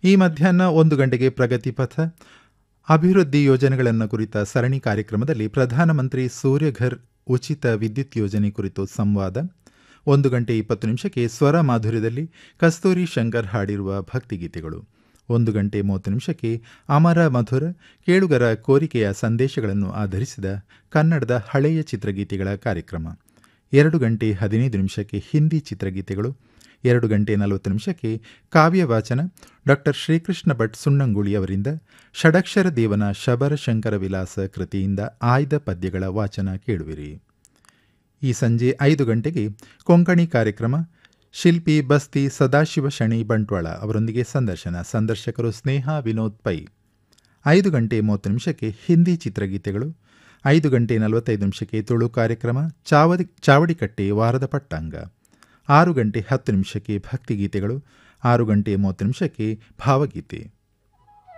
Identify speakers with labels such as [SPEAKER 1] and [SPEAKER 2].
[SPEAKER 1] ಈ ಮಧ್ಯಾಹ್ನ ಒಂದು ಗಂಟೆಗೆ ಪ್ರಗತಿ ಪಥ ಅಭಿವೃದ್ಧಿ ಯೋಜನೆಗಳನ್ನು ಕುರಿತ ಸರಣಿ ಕಾರ್ಯಕ್ರಮದಲ್ಲಿ ಪ್ರಧಾನಮಂತ್ರಿ ಸೂರ್ಯಘರ್ ಉಚಿತ ವಿದ್ಯುತ್ ಯೋಜನೆ ಕುರಿತು ಸಂವಾದ ಒಂದು ಗಂಟೆ ಇಪ್ಪತ್ತು ನಿಮಿಷಕ್ಕೆ ಸ್ವರ ಮಾಧುರ್ಯದಲ್ಲಿ ಕಸ್ತೂರಿ ಶಂಕರ್ ಹಾಡಿರುವ ಭಕ್ತಿಗೀತೆಗಳು ಒಂದು ಗಂಟೆ ಮೂವತ್ತು ನಿಮಿಷಕ್ಕೆ ಅಮರ ಮಧುರ ಕೇಳುಗರ ಕೋರಿಕೆಯ ಸಂದೇಶಗಳನ್ನು ಆಧರಿಸಿದ ಕನ್ನಡದ ಹಳೆಯ ಚಿತ್ರಗೀತೆಗಳ ಕಾರ್ಯಕ್ರಮ ಎರಡು ಗಂಟೆ ಹದಿನೈದು ನಿಮಿಷಕ್ಕೆ ಹಿಂದಿ ಚಿತ್ರಗೀತೆಗಳು ಎರಡು ಗಂಟೆ ನಲವತ್ತು ನಿಮಿಷಕ್ಕೆ ಕಾವ್ಯ ವಾಚನ ಡಾಕ್ಟರ್ ಶ್ರೀಕೃಷ್ಣ ಭಟ್ ಸುಣ್ಣಂಗುಳಿ ಅವರಿಂದ ಷಡಕ್ಷರ ದೇವನ ಶಬರ ಶಂಕರ ವಿಲಾಸ ಕೃತಿಯಿಂದ ಆಯ್ದ ಪದ್ಯಗಳ ವಾಚನ ಕೇಳುವಿರಿ ಈ ಸಂಜೆ ಐದು ಗಂಟೆಗೆ ಕೊಂಕಣಿ ಕಾರ್ಯಕ್ರಮ ಶಿಲ್ಪಿ ಬಸ್ತಿ ಸದಾಶಿವ ಶಣಿ ಬಂಟ್ವಾಳ ಅವರೊಂದಿಗೆ ಸಂದರ್ಶನ ಸಂದರ್ಶಕರು ಸ್ನೇಹ ವಿನೋದ್ ಪೈ ಐದು ಗಂಟೆ ಮೂವತ್ತು ನಿಮಿಷಕ್ಕೆ ಹಿಂದಿ ಚಿತ್ರಗೀತೆಗಳು ಐದು ಗಂಟೆ ನಲವತ್ತೈದು ನಿಮಿಷಕ್ಕೆ ತುಳು ಕಾರ್ಯಕ್ರಮ ಚಾವಡಿ ಚಾವಡಿಕಟ್ಟೆ ವಾರದ ಪಟ್ಟಾಂಗ ಆರು ಗಂಟೆ ಹತ್ತು ನಿಮಿಷಕ್ಕೆ ಭಕ್ತಿಗೀತೆಗಳು ಆರು ಗಂಟೆ ಮೂವತ್ತು ನಿಮಿಷಕ್ಕೆ ಭಾವಗೀತೆ